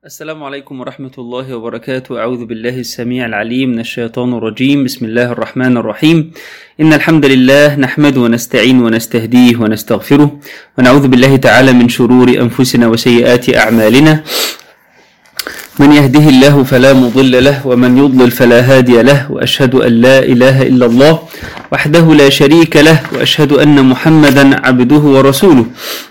السلام عليكم ورحمة الله وبركاته أعوذ بالله السميع العليم من الشيطان الرجيم بسم الله الرحمن الرحيم إن الحمد لله نحمده ونستعين ونستهديه ونستغفره ونعوذ بالله تعالى من شرور أنفسنا وسيئات أعمالنا من يهده الله فلا مضل له ومن يضلل فلا هادي له وأشهد أن لا إله إلا الله وحده لا شريك له وأشهد أن محمدا عبده ورسوله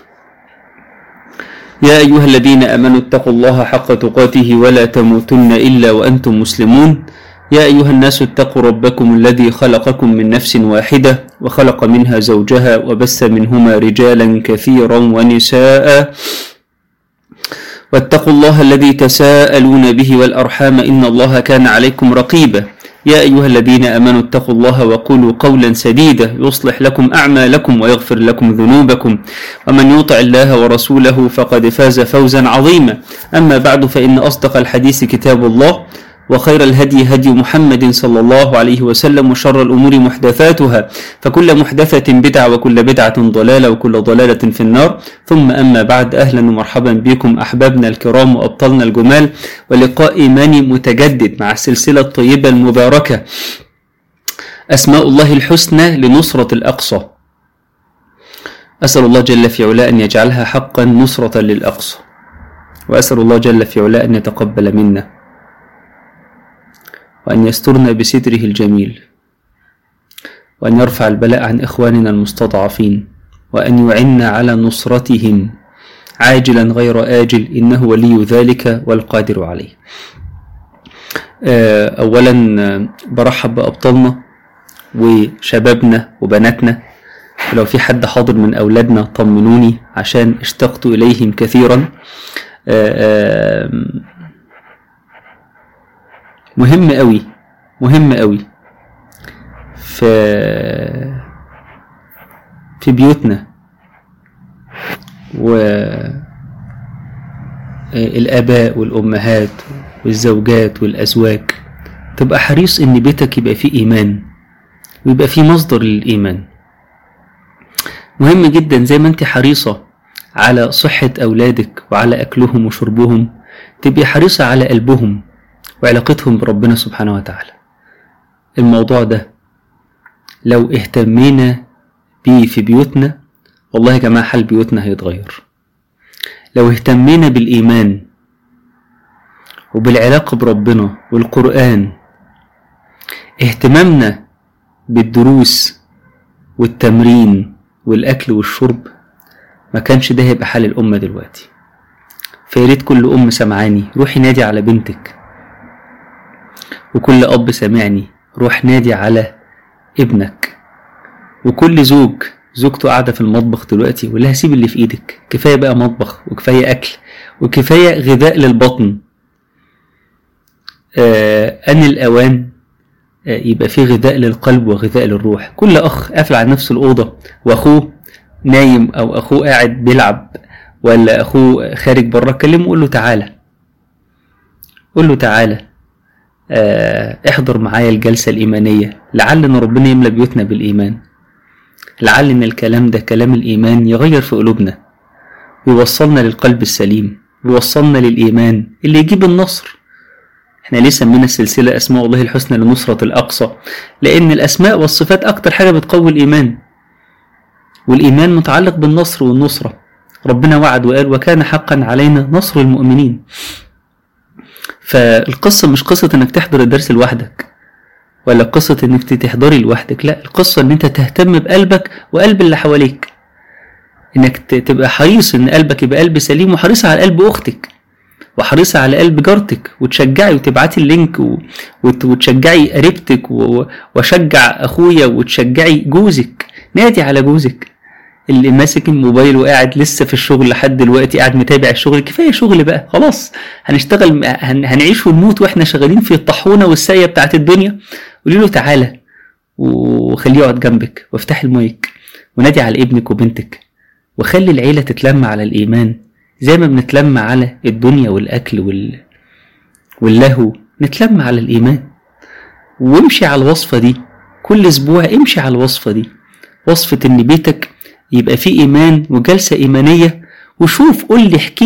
يا أيها الذين آمنوا اتقوا الله حق تقاته ولا تموتن إلا وأنتم مسلمون يا أيها الناس اتقوا ربكم الذي خلقكم من نفس واحدة وخلق منها زوجها وبث منهما رجالا كثيرا ونساء واتقوا الله الذي تساءلون به والأرحام إن الله كان عليكم رقيبا يا أيها الذين آمنوا اتقوا الله وقولوا قولا سديدا يصلح لكم أعمالكم ويغفر لكم ذنوبكم ومن يطع الله ورسوله فقد فاز فوزا عظيما أما بعد فإن أصدق الحديث كتاب الله وخير الهدي هدي محمد صلى الله عليه وسلم وشر الأمور محدثاتها فكل محدثة بدعة وكل بدعة ضلالة وكل ضلالة في النار ثم أما بعد أهلا ومرحبا بكم أحبابنا الكرام وأبطالنا الجمال ولقاء إيماني متجدد مع السلسلة الطيبة المباركة أسماء الله الحسنى لنصرة الأقصى أسأل الله جل في علاء أن يجعلها حقا نصرة للأقصى وأسأل الله جل في علاء أن يتقبل منا وأن يسترنا بستره الجميل وأن يرفع البلاء عن إخواننا المستضعفين وأن يعنا على نصرتهم عاجلا غير آجل إنه ولي ذلك والقادر عليه أولا برحب بأبطالنا وشبابنا وبناتنا ولو في حد حاضر من أولادنا طمنوني عشان اشتقت إليهم كثيرا مهم قوي مهم قوي في في بيوتنا و الآباء والأمهات والزوجات والأزواج تبقى حريص إن بيتك يبقى فيه إيمان ويبقى فيه مصدر للإيمان مهم جدا زي ما أنت حريصة على صحة أولادك وعلى أكلهم وشربهم تبقي حريصة على قلبهم وعلاقتهم بربنا سبحانه وتعالى الموضوع ده لو اهتمينا بيه في بيوتنا والله يا جماعة حال بيوتنا هيتغير لو اهتمينا بالإيمان وبالعلاقة بربنا والقرآن اهتمامنا بالدروس والتمرين والأكل والشرب ما كانش ده هيبقى حال الأمة دلوقتي فياريت كل أم سمعاني روحي نادي على بنتك وكل أب سامعني روح نادي على ابنك وكل زوج زوجته قاعدة في المطبخ دلوقتي ولا هسيب اللي في ايدك كفاية بقى مطبخ وكفاية أكل وكفاية غذاء للبطن آه أن الأوان آه يبقى فيه غذاء للقلب وغذاء للروح كل أخ قافل على نفس الأوضة وأخوه نايم أو أخوه قاعد بيلعب ولا أخوه خارج بره كلمه قول له تعالى قول له تعالى احضر معايا الجلسة الإيمانية لعل إن ربنا يملى بيوتنا بالإيمان لعل إن الكلام ده كلام الإيمان يغير في قلوبنا ويوصلنا للقلب السليم ويوصلنا للإيمان اللي يجيب النصر احنا ليه سمينا السلسلة أسماء الله الحسنى لنصرة الأقصى لأن الأسماء والصفات أكتر حاجة بتقوي الإيمان والإيمان متعلق بالنصر والنصرة ربنا وعد وقال وكان حقا علينا نصر المؤمنين فالقصة مش قصة انك تحضر الدرس لوحدك ولا قصة انك تحضري لوحدك لا القصة ان انت تهتم بقلبك وقلب اللي حواليك انك تبقى حريص ان قلبك يبقى قلب سليم وحريصة على قلب اختك وحريصة على قلب جارتك وتشجعي وتبعتي اللينك وتشجعي قريبتك واشجع اخويا وتشجعي جوزك نادي على جوزك اللي ماسك الموبايل وقاعد لسه في الشغل لحد دلوقتي قاعد متابع الشغل كفايه شغل بقى خلاص هنشتغل هن... هنعيش ونموت واحنا شغالين في الطاحونه والسايه بتاعت الدنيا قولي له تعالى وخليه يقعد جنبك وافتحي المايك ونادي على ابنك وبنتك وخلي العيله تتلم على الايمان زي ما بنتلم على الدنيا والاكل وال... واللهو نتلم على الايمان وامشي على الوصفه دي كل اسبوع امشي على الوصفه دي وصفه ان بيتك يبقى فيه إيمان وجلسة إيمانية وشوف قول لي احكي لي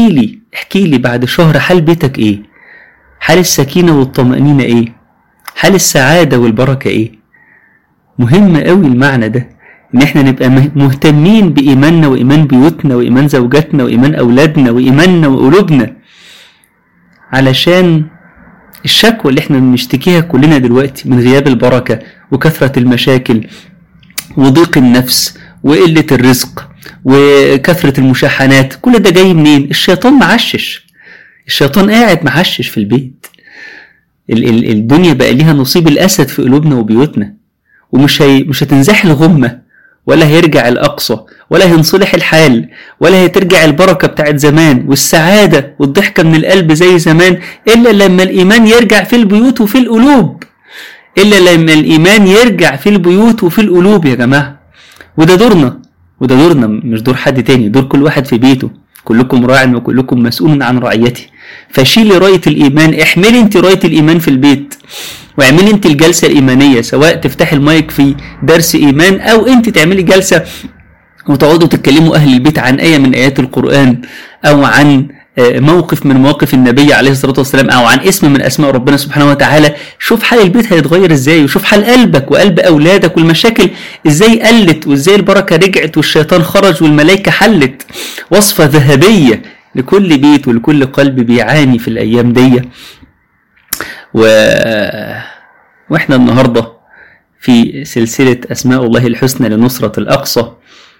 احكي لي بعد شهر حال بيتك ايه حال السكينة والطمأنينة ايه حال السعادة والبركة ايه مهم قوي المعنى ده ان احنا نبقى مهتمين بايماننا وايمان بيوتنا وايمان زوجاتنا وايمان اولادنا وايماننا وقلوبنا علشان الشكوى اللي احنا بنشتكيها كلنا دلوقتي من غياب البركة وكثرة المشاكل وضيق النفس وقلة الرزق وكثرة المشاحنات كل ده جاي منين؟ الشيطان معشش الشيطان قاعد معشش في البيت ال- ال- الدنيا بقى ليها نصيب الأسد في قلوبنا وبيوتنا ومش هي مش هتنزاح الغمة ولا هيرجع الأقصى ولا هينصلح الحال ولا هترجع البركة بتاعت زمان والسعادة والضحكة من القلب زي زمان إلا لما الإيمان يرجع في البيوت وفي القلوب إلا لما الإيمان يرجع في البيوت وفي القلوب يا جماعة وده دورنا وده دورنا مش دور حد تاني دور كل واحد في بيته كلكم راع وكلكم مسؤول عن رعيته فشيلي راية الإيمان احملي انت راية الإيمان في البيت واعملي انت الجلسة الإيمانية سواء تفتحي المايك في درس إيمان أو انت تعملي جلسة وتقعدوا تتكلموا أهل البيت عن آية من آيات القرآن أو عن موقف من مواقف النبي عليه الصلاة والسلام أو عن اسم من أسماء ربنا سبحانه وتعالى شوف حال البيت هيتغير إزاي وشوف حال قلبك وقلب أولادك والمشاكل إزاي قلت وإزاي البركة رجعت والشيطان خرج والملائكة حلت وصفة ذهبية لكل بيت ولكل قلب بيعاني في الأيام دي و... وإحنا النهاردة في سلسلة أسماء الله الحسنى لنصرة الأقصى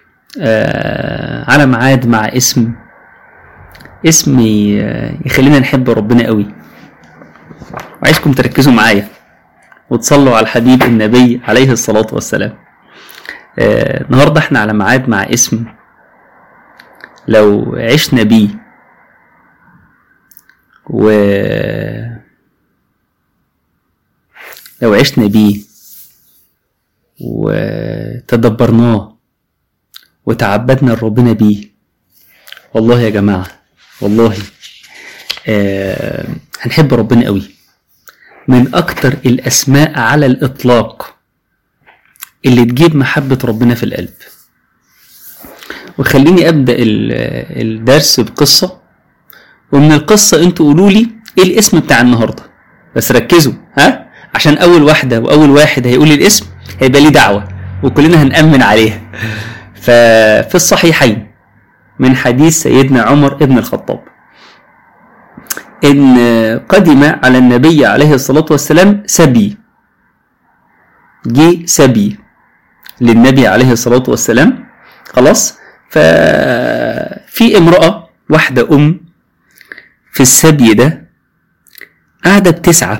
آه على ميعاد مع اسم اسم يخلينا نحب ربنا قوي وعايزكم تركزوا معايا وتصلوا على الحبيب النبي عليه الصلاة والسلام آه النهاردة احنا على ميعاد مع اسم لو عشنا بيه و لو عشنا بيه وتدبرناه وتعبدنا لربنا بيه والله يا جماعة والله آه هنحب ربنا قوي من أكتر الأسماء على الإطلاق اللي تجيب محبة ربنا في القلب وخليني أبدأ الدرس بقصة ومن القصة انتوا قولوا لي ايه الاسم بتاع النهاردة بس ركزوا ها عشان أول واحدة وأول واحد هيقول لي الاسم هيبقى ليه دعوة وكلنا هنأمن عليها ففي الصحيحين من حديث سيدنا عمر بن الخطاب ان قدم على النبي عليه الصلاه والسلام سبي جه سبي للنبي عليه الصلاه والسلام خلاص ففي امراه واحده ام في السبي ده قاعده بتسعى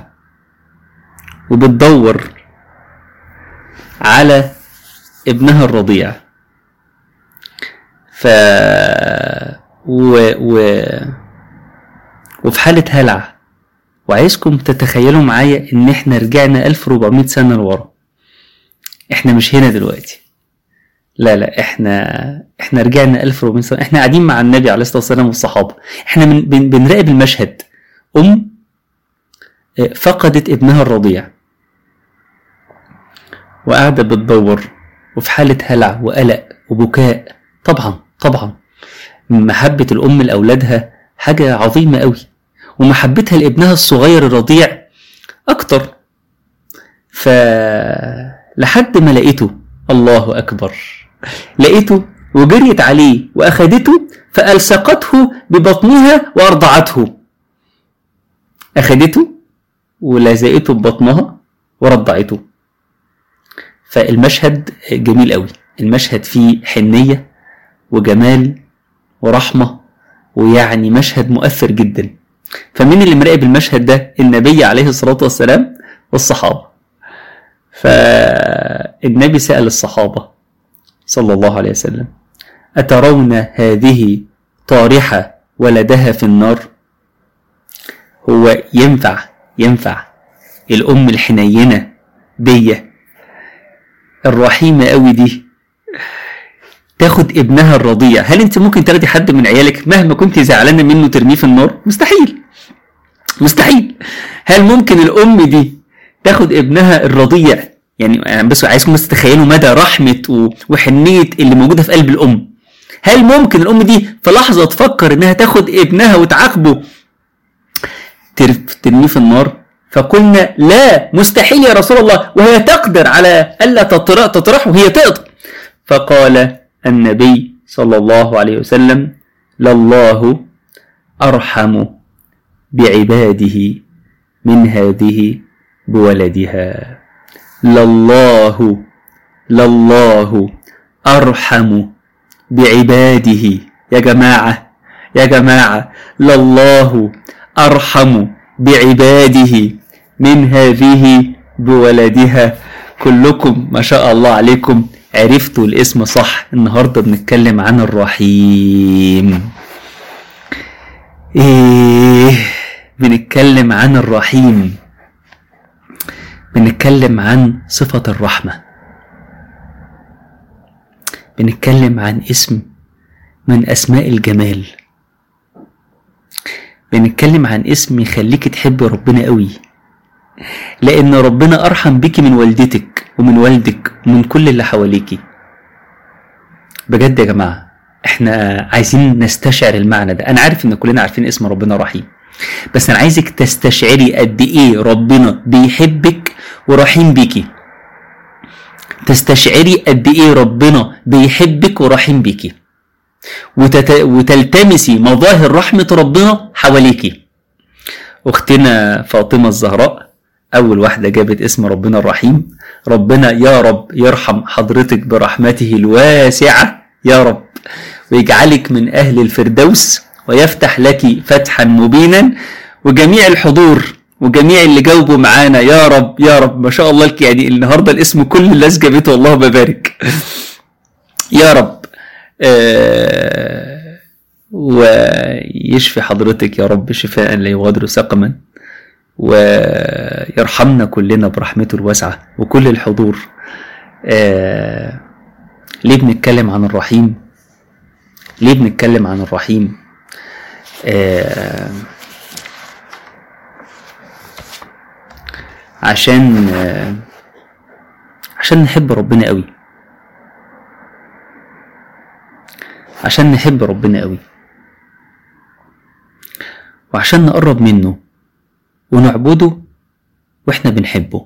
وبتدور على ابنها الرضيع ف و... و... وفي حالة هلع وعايزكم تتخيلوا معايا ان احنا رجعنا 1400 سنة لورا احنا مش هنا دلوقتي لا لا احنا احنا رجعنا 1400 سنة احنا قاعدين مع النبي عليه الصلاة والسلام والصحابة احنا من... بن... بنراقب المشهد ام فقدت ابنها الرضيع وقاعدة بتدور وفي حالة هلع وقلق وبكاء طبعا طبعا محبة الأم لأولادها حاجة عظيمة قوي ومحبتها لابنها الصغير الرضيع أكتر ف لحد ما لقيته الله أكبر لقيته وجريت عليه وأخدته فألصقته ببطنها وأرضعته أخدته ولزقته ببطنها ورضعته فالمشهد جميل قوي المشهد فيه حنية وجمال ورحمة ويعني مشهد مؤثر جدا فمين اللي مراقب المشهد ده النبي عليه الصلاة والسلام والصحابة فالنبي سأل الصحابة صلى الله عليه وسلم أترون هذه طارحة ولدها في النار هو ينفع ينفع الأم الحنينة دي الرحيمة قوي دي تاخد ابنها الرضيع هل انت ممكن تاخدي حد من عيالك مهما كنت زعلانه منه ترميه في النار مستحيل مستحيل هل ممكن الام دي تاخد ابنها الرضيع يعني بس عايزكم بس تتخيلوا مدى رحمه وحنيه اللي موجوده في قلب الام هل ممكن الام دي في لحظه تفكر انها تاخد ابنها وتعاقبه ترميه في النار فقلنا لا مستحيل يا رسول الله وهي تقدر على الا تطرحه هي تقدر فقال النبي صلى الله عليه وسلم لله ارحم بعباده من هذه بولدها لله لله ارحم بعباده يا جماعه يا جماعه لله ارحم بعباده من هذه بولدها كلكم ما شاء الله عليكم عرفتوا الاسم صح النهارده بنتكلم عن الرحيم ايه بنتكلم عن الرحيم بنتكلم عن صفة الرحمة بنتكلم عن اسم من أسماء الجمال بنتكلم عن اسم يخليك تحب ربنا قوي لأن ربنا أرحم بك من والدتك ومن والدك ومن كل اللي حواليكي بجد يا جماعة احنا عايزين نستشعر المعنى ده انا عارف ان كلنا عارفين اسم ربنا رحيم بس انا عايزك تستشعري قد ايه ربنا بيحبك ورحيم بيكي تستشعري قد ايه ربنا بيحبك ورحيم بيكي وتت... وتلتمسي مظاهر رحمة ربنا حواليكي اختنا فاطمة الزهراء اول واحدة جابت اسم ربنا الرحيم ربنا يا رب يرحم حضرتك برحمته الواسعة يا رب ويجعلك من اهل الفردوس ويفتح لك فتحا مبينا وجميع الحضور وجميع اللي جاوبوا معانا يا رب يا رب ما شاء الله يعني النهارده الاسم كل الناس جابته والله ببارك يا رب آه ويشفي حضرتك يا رب شفاء لا يغادر سقما ويرحمنا كلنا برحمته الواسعة وكل الحضور آه ليه بنتكلم عن الرحيم ليه بنتكلم عن الرحيم آه عشان آه عشان نحب ربنا قوي عشان نحب ربنا قوي وعشان نقرب منه ونعبده واحنا بنحبه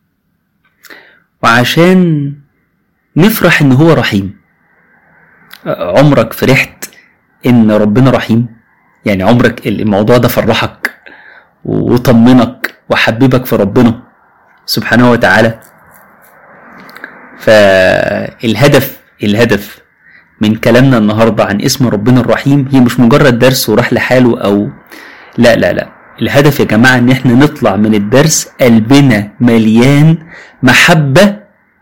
وعشان نفرح ان هو رحيم عمرك فرحت ان ربنا رحيم يعني عمرك الموضوع ده فرحك وطمنك وحببك في ربنا سبحانه وتعالى فالهدف الهدف من كلامنا النهاردة عن اسم ربنا الرحيم هي مش مجرد درس وراح لحاله أو لا لا لا الهدف يا جماعة إن إحنا نطلع من الدرس قلبنا مليان محبة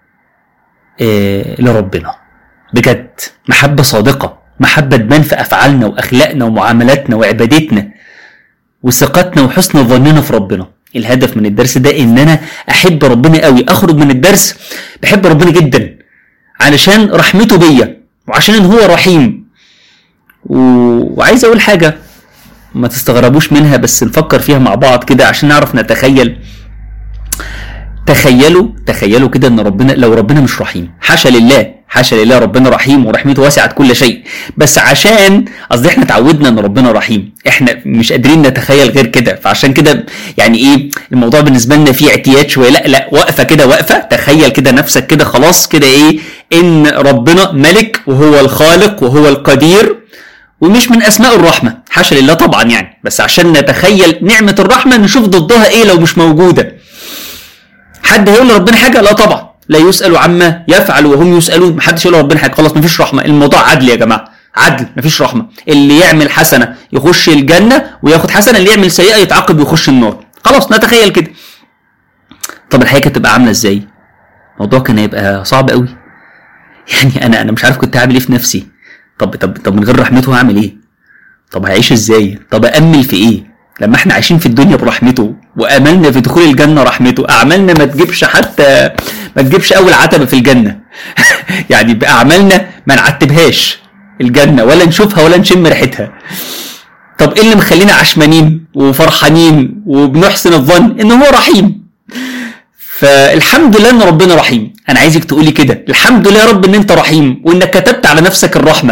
آه لربنا بجد محبة صادقة محبة تبان في أفعالنا وأخلاقنا ومعاملاتنا وعبادتنا وثقتنا وحسن ظننا في ربنا الهدف من الدرس ده ان انا احب ربنا قوي اخرج من الدرس بحب ربنا جدا علشان رحمته بيا وعشان ان هو رحيم و... وعايز اقول حاجه ما تستغربوش منها بس نفكر فيها مع بعض كده عشان نعرف نتخيل تخيلوا تخيلوا كده ان ربنا لو ربنا مش رحيم حاشا لله حاشا لله ربنا رحيم ورحمته وسعت كل شيء بس عشان قصدي احنا اتعودنا ان ربنا رحيم احنا مش قادرين نتخيل غير كده فعشان كده يعني ايه الموضوع بالنسبه لنا فيه اعتياد شويه لا لا واقفه كده واقفه تخيل كده نفسك كده خلاص كده ايه ان ربنا ملك وهو الخالق وهو القدير ومش من اسماء الرحمه حاشا لله طبعا يعني بس عشان نتخيل نعمه الرحمه نشوف ضدها ايه لو مش موجوده حد هيقول لربنا حاجه لا طبعا لا يسأل عما يفعل وهم يسألون محدش يقول لربنا حاجه خلاص مفيش رحمه الموضوع عدل يا جماعه عدل مفيش رحمه اللي يعمل حسنه يخش الجنه وياخد حسنه اللي يعمل سيئه يتعاقب ويخش النار خلاص نتخيل كده طب الحياه كانت تبقى عامله ازاي الموضوع كان هيبقى صعب قوي يعني انا انا مش عارف كنت هعمل ايه في نفسي طب طب طب من غير رحمته هعمل ايه طب هعيش ازاي طب امل في ايه لما احنا عايشين في الدنيا برحمته واملنا في دخول الجنه رحمته اعمالنا ما تجيبش حتى ما تجيبش اول عتبه في الجنه يعني باعمالنا ما نعتبهاش الجنه ولا نشوفها ولا نشم ريحتها طب ايه اللي مخلينا عشمانين وفرحانين وبنحسن الظن ان هو رحيم فالحمد لله ان ربنا رحيم انا عايزك تقولي كده الحمد لله يا رب ان انت رحيم وانك كتبت على نفسك الرحمه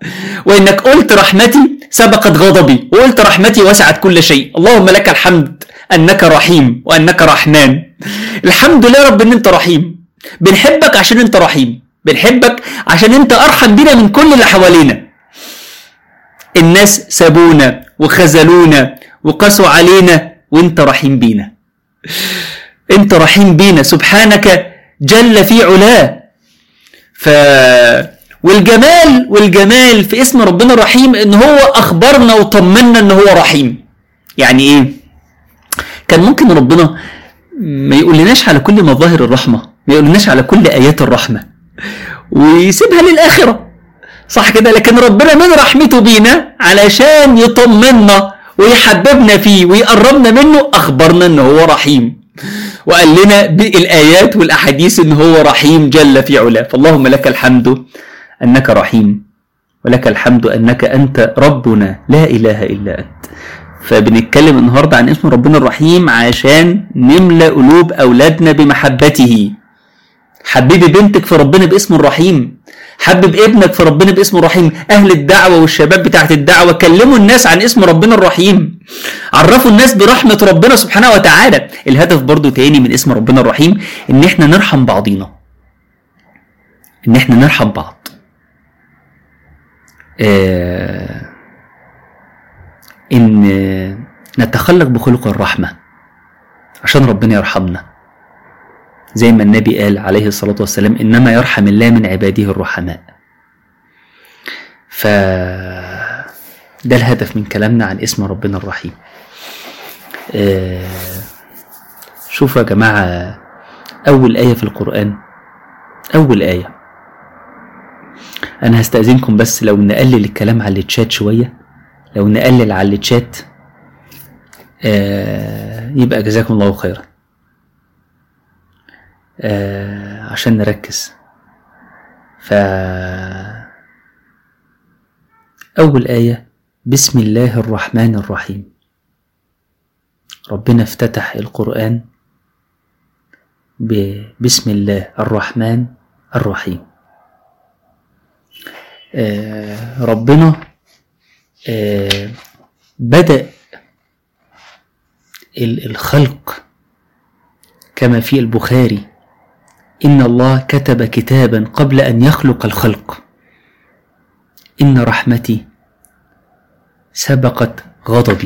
وانك قلت رحمتي سبقت غضبي وقلت رحمتي وسعت كل شيء اللهم لك الحمد انك رحيم وانك رحمن الحمد لله رب ان انت رحيم بنحبك عشان انت رحيم بنحبك عشان انت ارحم بينا من كل اللي حوالينا الناس سابونا وخذلونا وقسوا علينا وانت رحيم بينا انت رحيم بينا سبحانك جل في علاه ف والجمال والجمال في اسم ربنا الرحيم ان هو اخبرنا وطمنا ان هو رحيم يعني ايه كان ممكن ربنا ما يقولناش على كل مظاهر الرحمه ما يقولناش على كل ايات الرحمه ويسيبها للاخره صح كده لكن ربنا من رحمته بينا علشان يطمنا ويحببنا فيه ويقربنا منه اخبرنا ان هو رحيم وقال لنا بالايات والاحاديث ان هو رحيم جل في علاه فاللهم لك الحمد انك رحيم ولك الحمد انك انت ربنا لا اله الا انت فبنتكلم النهارده عن اسم ربنا الرحيم عشان نملى قلوب اولادنا بمحبته حببي بنتك في ربنا باسم الرحيم حبب ابنك في ربنا باسم الرحيم اهل الدعوه والشباب بتاعت الدعوه كلموا الناس عن اسم ربنا الرحيم عرفوا الناس برحمه ربنا سبحانه وتعالى الهدف برضو تاني من اسم ربنا الرحيم ان احنا نرحم بعضينا ان احنا نرحم بعض آه ان نتخلق بخلق الرحمه عشان ربنا يرحمنا زي ما النبي قال عليه الصلاة والسلام إنما يرحم الله من عباده الرحماء ف ده الهدف من كلامنا عن اسم ربنا الرحيم آه، شوفوا يا جماعة أول آية في القرآن أول آية أنا هستأذنكم بس لو نقلل الكلام على التشات شوية لو نقلل على التشات آه، يبقى جزاكم الله خيرا آه عشان نركز ف أول آية بسم الله الرحمن الرحيم ربنا افتتح القرآن بسم الله الرحمن الرحيم آه ربنا آه بدأ الخلق كما في البخاري إن الله كتب كتابا قبل أن يخلق الخلق إن رحمتي سبقت غضبي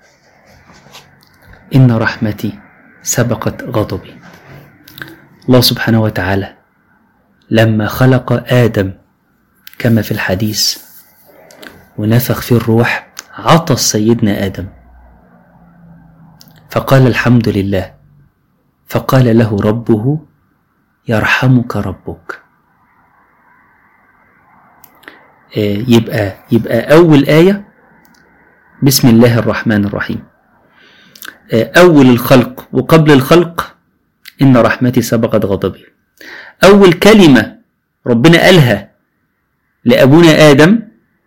إن رحمتي سبقت غضبي الله سبحانه وتعالى لما خلق آدم كما في الحديث ونفخ في الروح عطس سيدنا آدم فقال الحمد لله فقال له ربه يرحمك ربك يبقى يبقى أول آية بسم الله الرحمن الرحيم أول الخلق وقبل الخلق إن رحمتي سبقت غضبي أول كلمة ربنا قالها لأبونا آدم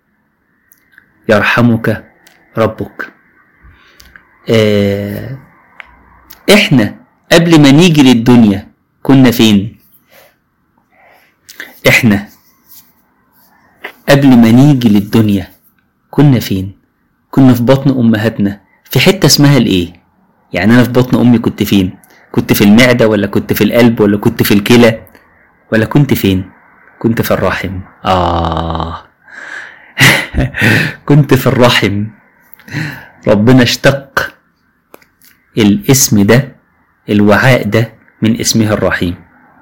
يرحمك ربك إحنا قبل ما نيجي للدنيا كنا فين احنا قبل ما نيجي للدنيا كنا فين كنا في بطن امهاتنا في حته اسمها الايه يعني انا في بطن امي كنت فين كنت في المعده ولا كنت في القلب ولا كنت في الكلى ولا كنت فين كنت في الرحم اه كنت في الرحم ربنا اشتق الاسم ده الوعاء ده من اسمه الرحيم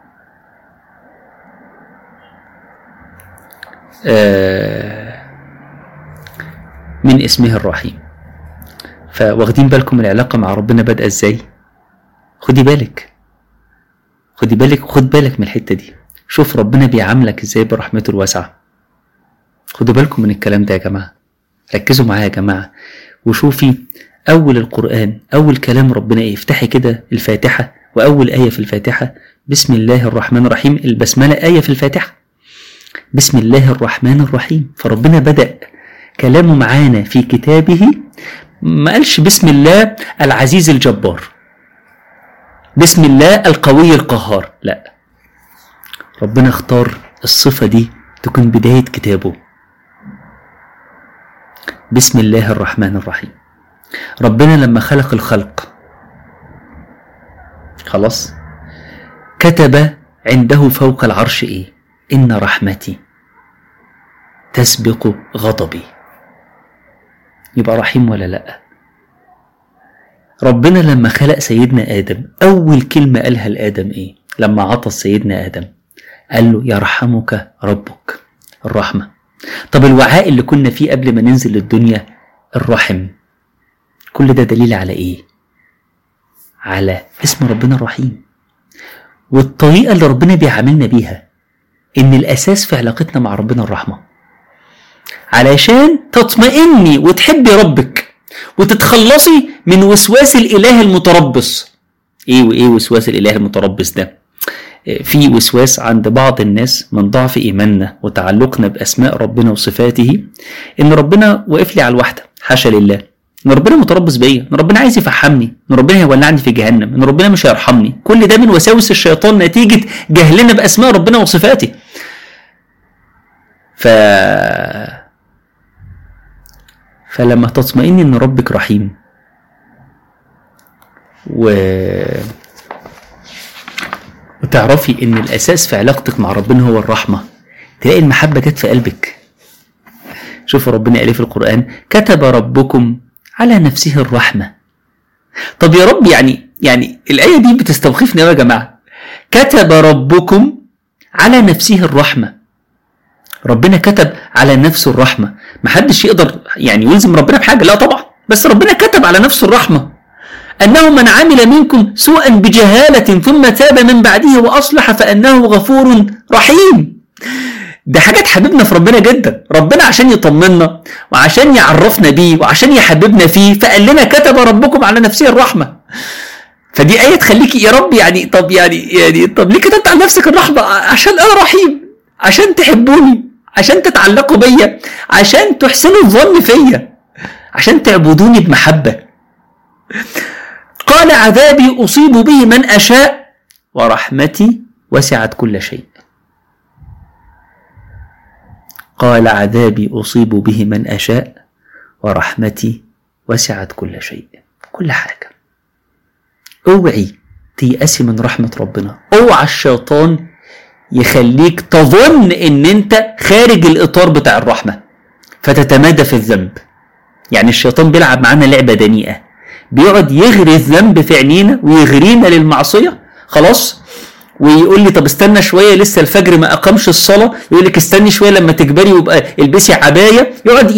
آه من اسمه الرحيم فواخدين بالكم من العلاقة مع ربنا بادئة ازاي خدي بالك خدي بالك خد بالك من الحتة دي شوف ربنا بيعاملك ازاي برحمته الواسعة خدوا بالكم من الكلام ده يا جماعة ركزوا معايا يا جماعة وشوفي أول القرآن أول كلام ربنا إيه افتحي كده الفاتحة وأول آية في الفاتحة بسم الله الرحمن الرحيم البسملة آية في الفاتحة بسم الله الرحمن الرحيم فربنا بدأ كلامه معانا في كتابه ما قالش بسم الله العزيز الجبار بسم الله القوي القهار لا ربنا اختار الصفة دي تكون بداية كتابه بسم الله الرحمن الرحيم ربنا لما خلق الخلق خلاص كتب عنده فوق العرش ايه ان رحمتي تسبق غضبي يبقى رحيم ولا لا ربنا لما خلق سيدنا ادم اول كلمه قالها لادم ايه لما عطس سيدنا ادم قال له يرحمك ربك الرحمه طب الوعاء اللي كنا فيه قبل ما ننزل الدنيا الرحم كل ده دليل على ايه على اسم ربنا الرحيم والطريقه اللي ربنا بيعاملنا بيها ان الاساس في علاقتنا مع ربنا الرحمه علشان تطمئني وتحبي ربك وتتخلصي من وسواس الاله المتربص ايه وايه وسواس الاله المتربص ده في وسواس عند بعض الناس من ضعف ايماننا وتعلقنا باسماء ربنا وصفاته ان ربنا واقف لي على الواحده حاشا لله ان ربنا متربص بيا ان ربنا عايز يفحمني ان ربنا هيولعني في جهنم ان ربنا مش هيرحمني كل ده من وساوس الشيطان نتيجه جهلنا باسماء ربنا وصفاته ف فلما تطمئني ان ربك رحيم و وتعرفي ان الاساس في علاقتك مع ربنا هو الرحمه تلاقي المحبه جت في قلبك شوفوا ربنا قال إيه في القران كتب ربكم على نفسه الرحمه طب يا رب يعني يعني الايه دي بتستوقفني يا جماعه كتب ربكم على نفسه الرحمه ربنا كتب على نفسه الرحمه محدش يقدر يعني يلزم ربنا بحاجه لا طبعا بس ربنا كتب على نفسه الرحمه أنه من عمل منكم سوءا بجهالة ثم تاب من بعده وأصلح فأنه غفور رحيم ده حاجات حبيبنا في ربنا جدا ربنا عشان يطمنا وعشان يعرفنا بيه وعشان يحببنا فيه فقال لنا كتب ربكم على نفسه الرحمة فدي آية تخليكي يا رب يعني طب يعني يعني طب ليه كتبت على نفسك الرحمة عشان أنا رحيم عشان تحبوني عشان تتعلقوا بيا عشان تحسنوا الظن فيا عشان تعبدوني بمحبة قال عذابي أصيب به من أشاء ورحمتي وسعت كل شيء قال عذابي أصيب به من أشاء ورحمتي وسعت كل شيء كل حاجة اوعي تيأسي من رحمة ربنا اوعى الشيطان يخليك تظن ان انت خارج الاطار بتاع الرحمة فتتمادى في الذنب يعني الشيطان بيلعب معانا لعبة دنيئة بيقعد يغري الذنب في عينينا ويغرينا للمعصيه خلاص ويقول لي طب استنى شويه لسه الفجر ما اقامش الصلاه يقول لك استني شويه لما تكبري ويبقى البسي عبايه يقعد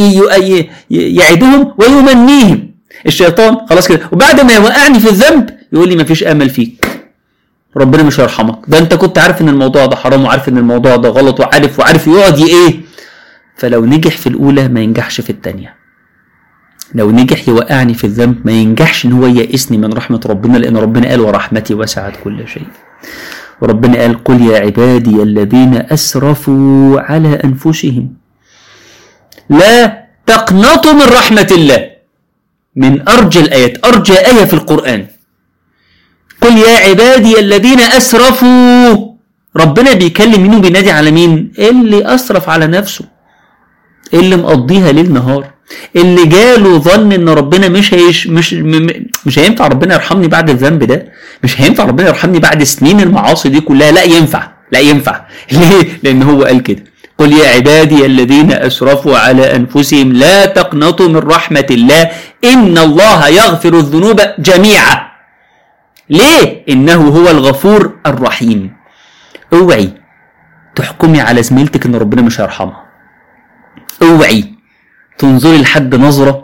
يعدهم ويمنيهم الشيطان خلاص كده وبعد ما يوقعني في الذنب يقول لي مفيش امل فيك ربنا مش هيرحمك ده انت كنت عارف ان الموضوع ده حرام وعارف ان الموضوع ده غلط وعارف وعارف يقعد ايه فلو نجح في الاولى ما ينجحش في الثانيه لو نجح يوقعني في الذنب ما ينجحش ان هو يئسني من رحمه ربنا لان ربنا قال ورحمتي وسعت كل شيء وربنا قال قل يا عبادي الذين اسرفوا على انفسهم لا تقنطوا من رحمه الله من ارجى الايات ارجى ايه في القران قل يا عبادي الذين اسرفوا ربنا بيكلم مين وبينادي على مين اللي اسرف على نفسه اللي مقضيها ليل نهار اللي جاله ظن ان ربنا مش هيش مش مش هينفع ربنا يرحمني بعد الذنب ده مش هينفع ربنا يرحمني بعد سنين المعاصي دي كلها لا ينفع لا ينفع ليه لان هو قال كده قل يا عبادي الذين اسرفوا على انفسهم لا تقنطوا من رحمه الله ان الله يغفر الذنوب جميعا ليه انه هو الغفور الرحيم اوعي تحكمي على زميلتك ان ربنا مش هيرحمها اوعي تنظري لحد نظرة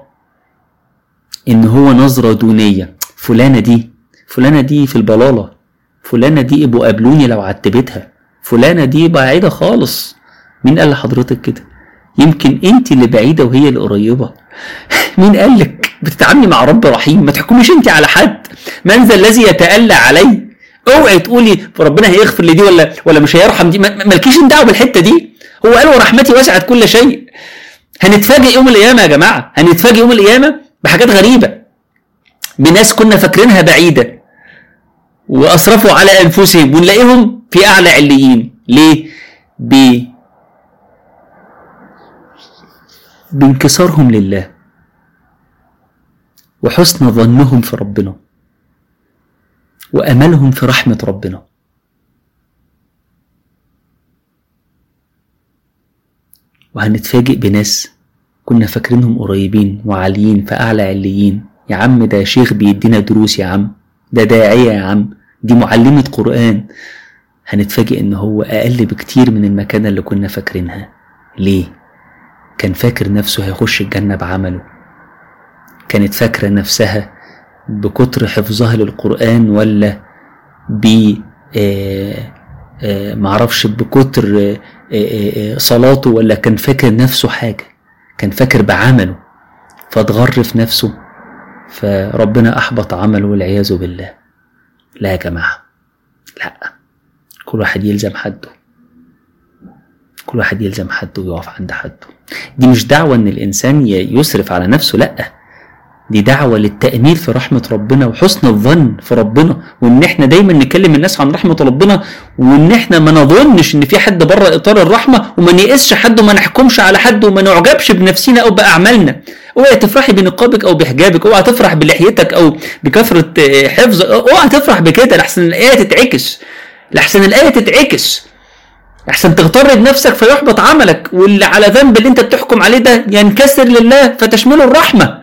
إن هو نظرة دونية فلانة دي فلانة دي في البلالة فلانة دي ابو قابلوني لو عتبتها فلانة دي بعيدة خالص مين قال لحضرتك كده يمكن انت اللي بعيدة وهي اللي قريبة مين قال لك بتتعاملي مع رب رحيم ما تحكميش انت على حد من ذا الذي يتألى علي اوعي تقولي ربنا هيغفر لي دي ولا ولا مش هيرحم دي مالكيش دعوه بالحته دي هو قال ورحمتي وسعت كل شيء هنتفاجئ يوم القيامه يا جماعه هنتفاجئ يوم القيامه بحاجات غريبه بناس كنا فاكرينها بعيده واسرفوا على انفسهم ونلاقيهم في اعلى عليين ليه ب بانكسارهم لله وحسن ظنهم في ربنا وأملهم في رحمة ربنا وهنتفاجئ بناس كنا فاكرينهم قريبين وعاليين في أعلى عليين يا عم ده شيخ بيدينا دروس يا عم ده داعية يا عم دي معلمة قرآن هنتفاجئ إن هو أقل بكتير من المكانة اللي كنا فاكرينها ليه؟ كان فاكر نفسه هيخش الجنة بعمله كانت فاكرة نفسها بكتر حفظها للقرآن ولا ب آه، آه، معرفش بكتر آه، آه، آه، صلاته ولا كان فاكر نفسه حاجة كان فاكر بعمله فاتغر في نفسه فربنا أحبط عمله والعياذ بالله لا يا جماعة لا كل واحد يلزم حده كل واحد يلزم حده ويقف عند حده دي مش دعوة ان الانسان ي- يسرف على نفسه لا دي دعوة للتأميل في رحمة ربنا وحسن الظن في ربنا وإن إحنا دايما نكلم الناس عن رحمة ربنا وإن إحنا ما نظنش إن في حد بره إطار الرحمة وما نيأسش حد وما نحكمش على حد وما نعجبش بنفسنا أو بأعمالنا اوعي تفرحي بنقابك أو بحجابك اوعي تفرح بلحيتك أو بكثرة آه، حفظ اوعي تفرح بكده لحسن الآية تتعكس لحسن الآية تتعكس احسن تغتر بنفسك فيحبط عملك واللي على ذنب اللي انت بتحكم عليه ده ينكسر لله فتشمله الرحمه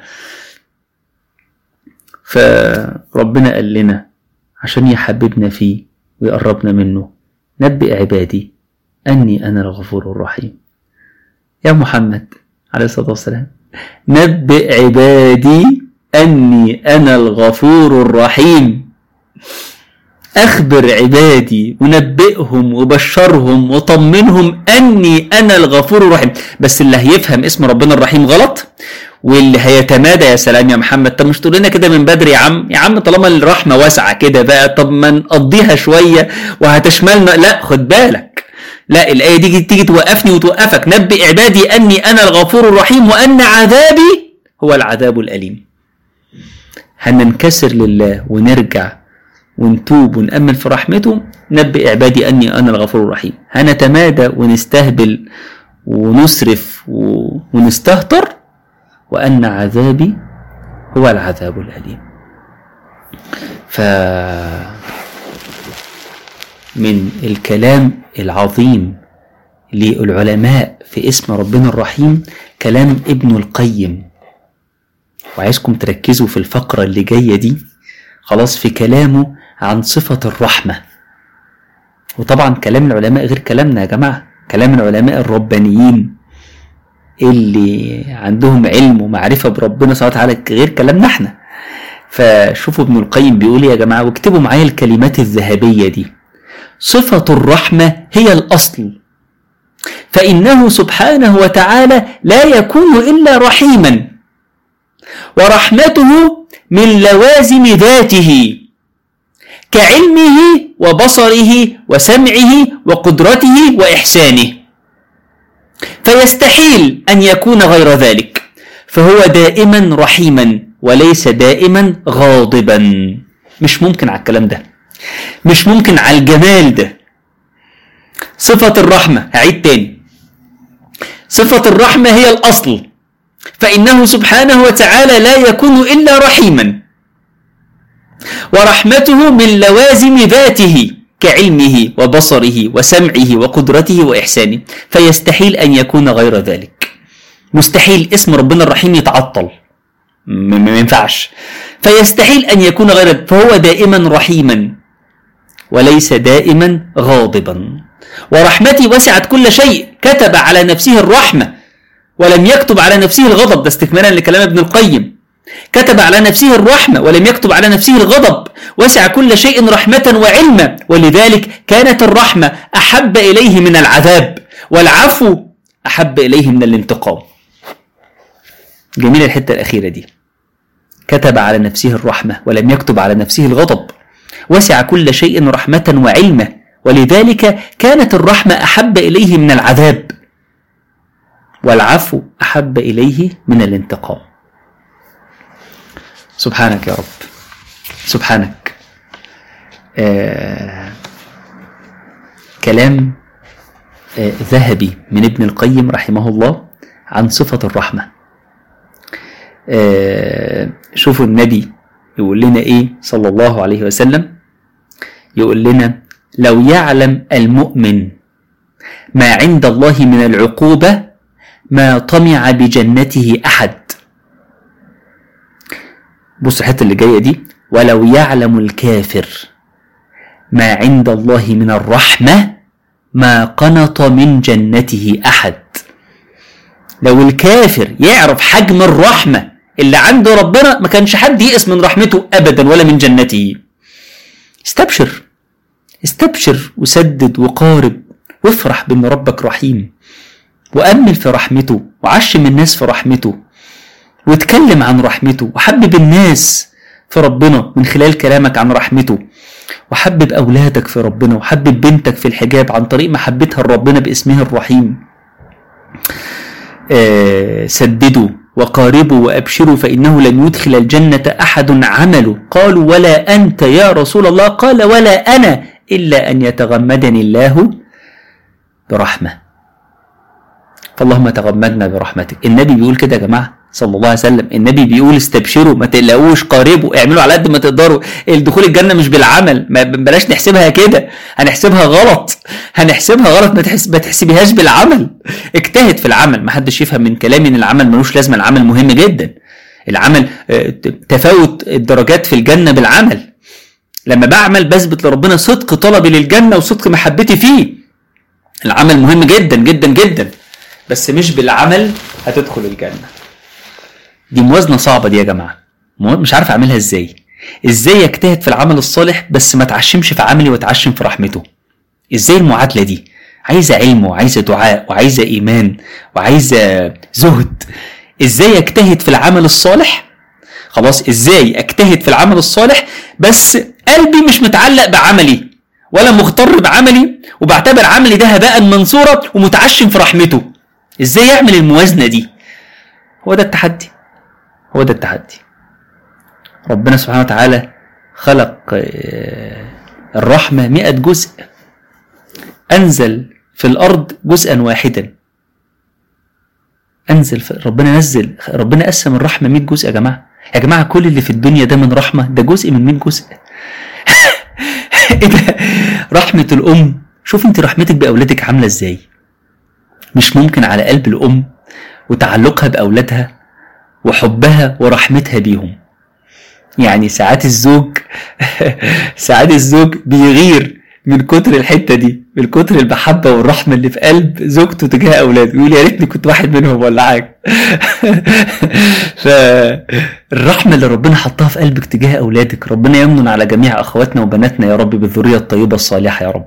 فربنا قال لنا عشان يحببنا فيه ويقربنا منه نبئ عبادي أني أنا الغفور الرحيم يا محمد عليه الصلاة والسلام نبئ عبادي أني أنا الغفور الرحيم أخبر عبادي ونبئهم وبشرهم وطمنهم أني أنا الغفور الرحيم بس اللي هيفهم اسم ربنا الرحيم غلط واللي هيتمادى يا سلام يا محمد طب مش تقول لنا كده من بدري يا عم يا عم طالما الرحمة واسعة كده بقى طب ما نقضيها شوية وهتشملنا لا خد بالك لا الآية دي تيجي توقفني وتوقفك نبئ عبادي أني أنا الغفور الرحيم وأن عذابي هو العذاب الأليم هننكسر لله ونرجع ونتوب ونأمل في رحمته نبئ عبادي أني أنا الغفور الرحيم هنتمادى ونستهبل ونسرف و... ونستهتر وأن عذابي هو العذاب الأليم ف من الكلام العظيم للعلماء في اسم ربنا الرحيم كلام ابن القيم وعايزكم تركزوا في الفقرة اللي جاية دي خلاص في كلامه عن صفة الرحمة وطبعا كلام العلماء غير كلامنا يا جماعة كلام العلماء الربانيين اللي عندهم علم ومعرفة بربنا سبحانه وتعالى غير كلامنا احنا فشوفوا ابن القيم بيقول إيه يا جماعة واكتبوا معايا الكلمات الذهبية دي صفة الرحمة هي الأصل فإنه سبحانه وتعالى لا يكون إلا رحيما ورحمته من لوازم ذاته كعلمه وبصره وسمعه وقدرته وإحسانه فيستحيل أن يكون غير ذلك فهو دائما رحيما وليس دائما غاضبا مش ممكن على الكلام ده مش ممكن على الجمال ده صفة الرحمة هعيد تاني صفة الرحمة هي الأصل فإنه سبحانه وتعالى لا يكون إلا رحيما ورحمته من لوازم ذاته كعلمه وبصره وسمعه وقدرته وإحسانه فيستحيل أن يكون غير ذلك مستحيل اسم ربنا الرحيم يتعطل ما ينفعش فيستحيل أن يكون غير ذلك فهو دائما رحيما وليس دائما غاضبا ورحمتي وسعت كل شيء كتب على نفسه الرحمة ولم يكتب على نفسه الغضب ده استكمالا لكلام ابن القيم كتب على نفسه الرحمة ولم يكتب على نفسه الغضب وسع كل شيء رحمة وعلما ولذلك كانت الرحمة أحب إليه من العذاب والعفو أحب إليه من الانتقام جميل الحتة الأخيرة دي كتب على نفسه الرحمة ولم يكتب على نفسه الغضب وسع كل شيء رحمة وعلما ولذلك كانت الرحمة أحب إليه من العذاب والعفو أحب إليه من الانتقام سبحانك يا رب سبحانك آه كلام آه ذهبي من ابن القيم رحمه الله عن صفة الرحمة آه شوفوا النبي يقول لنا ايه صلى الله عليه وسلم يقول لنا لو يعلم المؤمن ما عند الله من العقوبة ما طمع بجنته أحد بص الحتة اللي جاية دي ولو يعلم الكافر ما عند الله من الرحمة ما قنط من جنته أحد لو الكافر يعرف حجم الرحمة اللي عنده ربنا ما كانش حد يئس من رحمته أبدا ولا من جنته استبشر استبشر وسدد وقارب وافرح بأن ربك رحيم وأمل في رحمته وعشم الناس في رحمته واتكلم عن رحمته وحبب الناس في ربنا من خلال كلامك عن رحمته وحبب أولادك في ربنا وحبب بنتك في الحجاب عن طريق محبتها لربنا باسمه الرحيم آه سددوا وقاربوا وأبشروا فإنه لن يدخل الجنة أحد عمله قالوا ولا أنت يا رسول الله قال ولا أنا إلا أن يتغمدني الله برحمة فاللهم تغمدنا برحمتك النبي بيقول كده يا جماعة صلى الله عليه وسلم النبي بيقول استبشروا ما تقلقوش قاربوا اعملوا على قد ما تقدروا الدخول الجنة مش بالعمل ما بلاش نحسبها كده هنحسبها غلط هنحسبها غلط ما, تحس ما تحسبيهاش بالعمل اجتهد في العمل ما حدش يفهم من كلامي ان العمل ملوش لازمة العمل مهم جدا العمل تفاوت الدرجات في الجنة بالعمل لما بعمل بثبت لربنا صدق طلبي للجنة وصدق محبتي فيه العمل مهم جدا جدا جدا بس مش بالعمل هتدخل الجنة دي موازنة صعبة دي يا جماعة مش عارف أعملها إزاي إزاي أجتهد في العمل الصالح بس ما أتعشمش في عملي وأتعشم في رحمته إزاي المعادلة دي عايزة علم وعايزة دعاء وعايزة إيمان وعايزة زهد إزاي أجتهد في العمل الصالح خلاص إزاي أجتهد في العمل الصالح بس قلبي مش متعلق بعملي ولا مغتر بعملي وبعتبر عملي ده هباء منصورا ومتعشم في رحمته ازاي يعمل الموازنة دي هو ده التحدي هو ده التحدي ربنا سبحانه وتعالى خلق الرحمة مئة جزء أنزل في الأرض جزءا واحدا أنزل في ربنا نزل ربنا قسم الرحمة 100 جزء يا جماعة يا جماعة كل اللي في الدنيا ده من رحمة ده جزء من 100 جزء ايه ده رحمة الأم شوف انت رحمتك بأولادك عاملة ازاي مش ممكن على قلب الأم وتعلقها بأولادها وحبها ورحمتها بيهم يعني ساعات الزوج ساعات الزوج بيغير من كتر الحتة دي من كتر المحبة والرحمة اللي في قلب زوجته تجاه أولاده يقول يا ريتني كنت واحد منهم ولا حاجة فالرحمة اللي ربنا حطها في قلبك تجاه أولادك ربنا يمنن على جميع أخواتنا وبناتنا يا رب بالذرية الطيبة الصالحة يا رب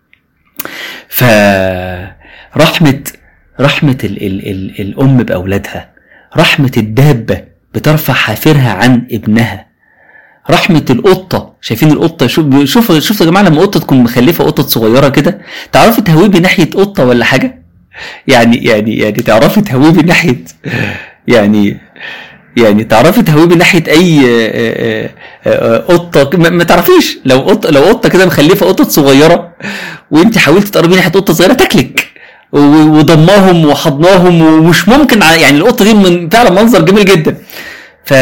فرحمة رحمة ال ال ال الأم بأولادها رحمة الدابة بترفع حافرها عن ابنها رحمة القطة شايفين القطة شوف شوف شوف يا جماعة لما قطة تكون مخلفة قطة صغيرة كده تعرفي تهويبي ناحية قطة ولا حاجة يعني يعني يعني تعرفي تهويبي ناحية يعني يعني تعرفي تهويبي ناحية أي قطة ما تعرفيش لو قطة لو قطة كده مخلفة قطة صغيرة وأنت حاولتي تقربي ناحية قطة صغيرة تاكلك وضماهم وحضناهم ومش ممكن يعني القطة دي من فعلا منظر جميل جدا ف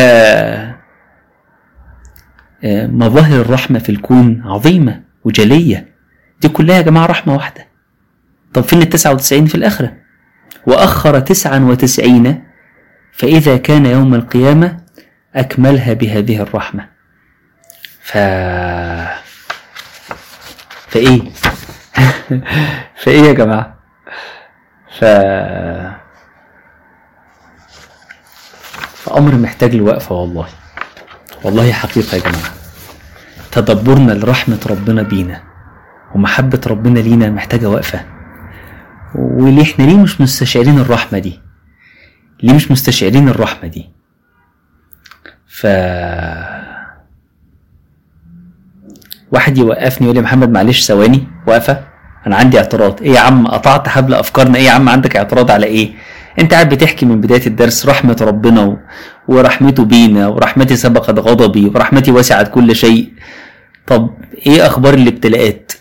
مظاهر الرحمة في الكون عظيمة وجلية دي كلها يا جماعة رحمة واحدة طب فين التسعة وتسعين في الآخرة وأخر تسعا وتسعين فإذا كان يوم القيامة أكملها بهذه الرحمة ف فإيه فإيه يا جماعة ف فأمر محتاج لوقفة والله والله حقيقة يا جماعة تدبرنا لرحمة ربنا بينا ومحبة ربنا لينا محتاجة وقفة وليه احنا ليه مش مستشعرين الرحمة دي ليه مش مستشعرين الرحمة دي ف واحد يوقفني يقول لي محمد معلش ثواني وقفة انا عندي اعتراض ايه يا عم قطعت حبل افكارنا ايه يا عم عندك اعتراض على ايه انت قاعد بتحكي من بدايه الدرس رحمه ربنا و... ورحمته بينا ورحمتي سبقت غضبي ورحمتي وسعت كل شيء طب ايه اخبار الابتلاءات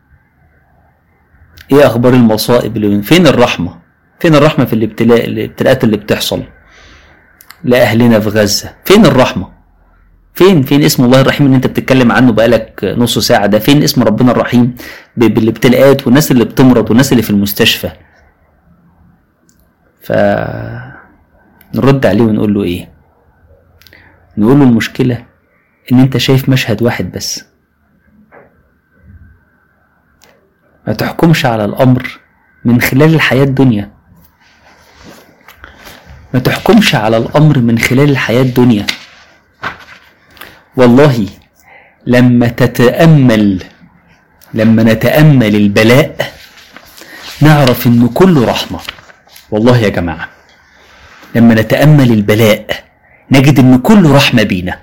ايه اخبار المصائب اللي فين الرحمه فين الرحمه في الابتلاء الابتلاءات اللي بتحصل لاهلنا في غزه فين الرحمه فين فين اسم الله الرحيم اللي انت بتتكلم عنه بقالك نص ساعه ده فين اسم ربنا الرحيم ب- بالابتلاءات والناس اللي بتمرض والناس اللي في المستشفى ف نرد عليه ونقول له ايه نقول له المشكله ان انت شايف مشهد واحد بس ما تحكمش على الامر من خلال الحياه الدنيا ما تحكمش على الامر من خلال الحياه الدنيا والله لما تتامل لما نتامل البلاء نعرف انه كله رحمه والله يا جماعه لما نتامل البلاء نجد ان كله رحمه بينا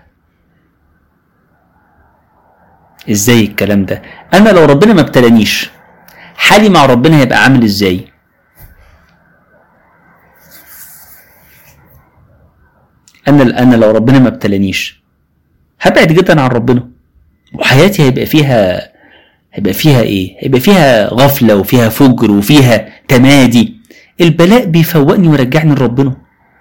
ازاي الكلام ده انا لو ربنا ما ابتلانيش حالي مع ربنا هيبقى عامل ازاي انا انا لو ربنا ما ابتلانيش هبعد جدا عن ربنا وحياتي هيبقى فيها هيبقى فيها ايه هيبقى فيها غفله وفيها فجر وفيها تمادي البلاء بيفوقني ويرجعني لربنا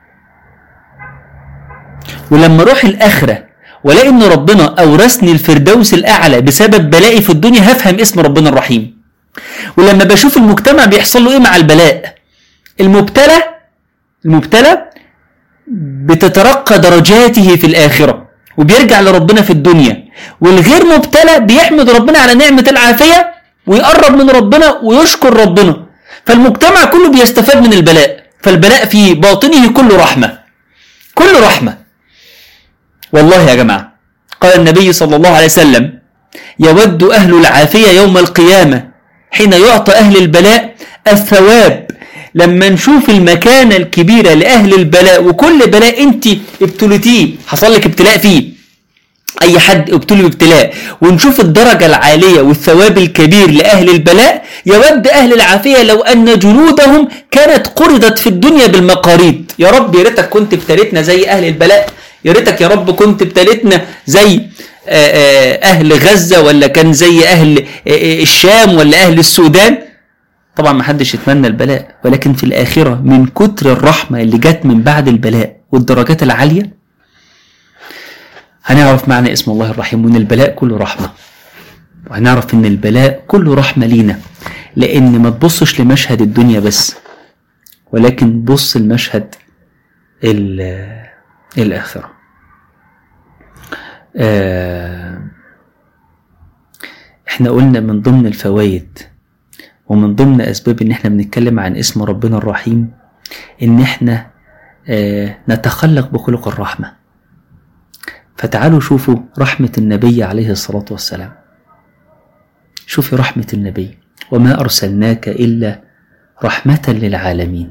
ولما اروح الاخره والاقي ان ربنا اورثني الفردوس الاعلى بسبب بلائي في الدنيا هفهم اسم ربنا الرحيم ولما بشوف المجتمع بيحصل له ايه مع البلاء المبتلى المبتلى بتترقى درجاته في الآخرة وبيرجع لربنا في الدنيا والغير مبتلى بيحمد ربنا على نعمة العافية ويقرب من ربنا ويشكر ربنا فالمجتمع كله بيستفاد من البلاء فالبلاء في باطنه كله رحمة كله رحمة والله يا جماعة قال النبي صلى الله عليه وسلم يود أهل العافية يوم القيامة حين يعطى أهل البلاء الثواب لما نشوف المكانة الكبيرة لأهل البلاء وكل بلاء أنت ابتلتيه حصل لك ابتلاء فيه أي حد ابتلي بابتلاء ونشوف الدرجة العالية والثواب الكبير لأهل البلاء يود أهل العافية لو أن جنودهم كانت قرضت في الدنيا بالمقاريض يا رب يا ريتك كنت ابتليتنا زي أهل البلاء يا ريتك يا رب كنت ابتليتنا زي أهل غزة ولا كان زي أهل الشام ولا أهل السودان طبعا ما حدش يتمنى البلاء ولكن في الآخرة من كتر الرحمة اللي جت من بعد البلاء والدرجات العالية هنعرف معنى اسم الله الرحيم وان البلاء كله رحمة وهنعرف ان البلاء كله رحمة لينا لان ما تبصش لمشهد الدنيا بس ولكن بص المشهد الآخرة آه احنا قلنا من ضمن الفوائد ومن ضمن اسباب ان احنا بنتكلم عن اسم ربنا الرحيم ان احنا آه نتخلق بخلق الرحمه فتعالوا شوفوا رحمه النبي عليه الصلاه والسلام شوفي رحمه النبي وما ارسلناك الا رحمه للعالمين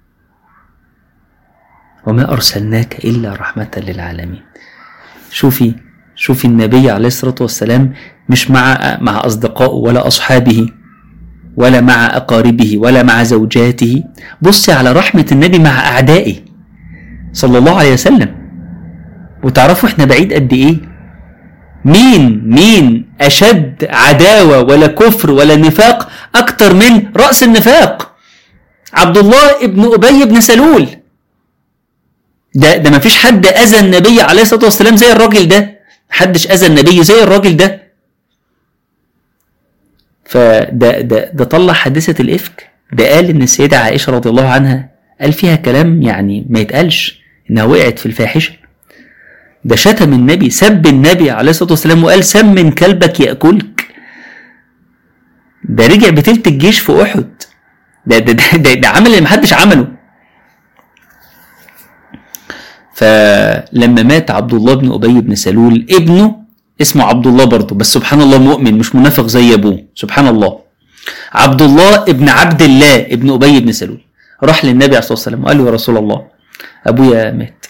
وما ارسلناك الا رحمه للعالمين شوفي شوفي النبي عليه الصلاه والسلام مش مع مع اصدقائه ولا اصحابه ولا مع أقاربه ولا مع زوجاته بصي على رحمة النبي مع أعدائه صلى الله عليه وسلم وتعرفوا احنا بعيد قد ايه مين مين أشد عداوة ولا كفر ولا نفاق أكتر من رأس النفاق عبد الله ابن أبي بن سلول ده ده ما فيش حد أذى النبي عليه الصلاة والسلام زي الراجل ده محدش أذى النبي زي الراجل ده فده ده ده طلع حادثة الإفك ده قال إن السيدة عائشة رضي الله عنها قال فيها كلام يعني ما يتقالش إنها وقعت في الفاحشة ده شتم النبي سب النبي عليه الصلاة والسلام وقال سمن كلبك يأكلك ده رجع بتلت الجيش في أحد ده ده ده, ده, ده عمل اللي محدش عمله فلما مات عبد الله بن أبي بن سلول ابنه اسمه عبد الله برضه بس سبحان الله مؤمن مش منافق زي ابوه سبحان الله عبد الله ابن عبد الله ابن ابي بن سلول راح للنبي عليه الصلاه والسلام وقال له يا رسول الله ابويا مات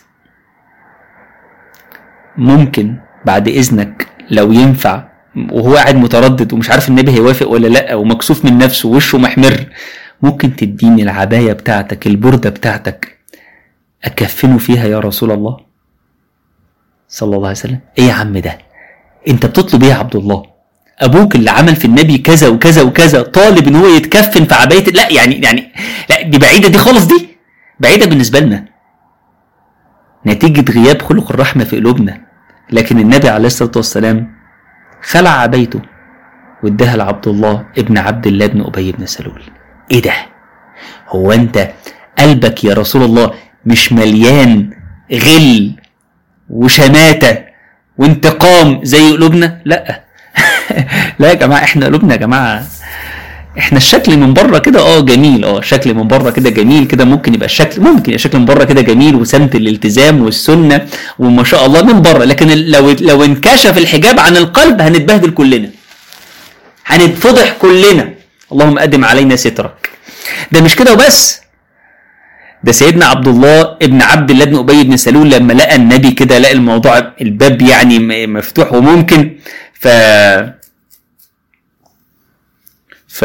ممكن بعد اذنك لو ينفع وهو قاعد متردد ومش عارف النبي هيوافق ولا لا ومكسوف من نفسه ووشه محمر ممكن تديني العبايه بتاعتك البرده بتاعتك اكفنه فيها يا رسول الله صلى الله عليه وسلم ايه يا عم ده انت بتطلب ايه يا عبد الله ابوك اللي عمل في النبي كذا وكذا وكذا طالب ان هو يتكفن في عبايه لا يعني يعني لا دي بعيده دي خالص دي بعيده بالنسبه لنا نتيجة غياب خلق الرحمة في قلوبنا لكن النبي عليه الصلاة والسلام خلع عبيته واداها لعبد الله ابن عبد الله بن أبي بن سلول ايه ده هو انت قلبك يا رسول الله مش مليان غل وشماتة وانتقام زي قلوبنا لا لا يا جماعة احنا قلوبنا يا جماعة احنا الشكل من بره كده اه جميل اه الشكل من بره كده جميل كده ممكن يبقى الشكل ممكن يبقى الشكل من بره كده جميل وسمت الالتزام والسنه وما شاء الله من بره لكن لو لو انكشف الحجاب عن القلب هنتبهدل كلنا هنتفضح كلنا اللهم قدم علينا سترك ده مش كده وبس ده سيدنا عبد الله ابن عبد الله بن ابي بن سلول لما لقى النبي كده لقى الموضوع الباب يعني مفتوح وممكن ف ف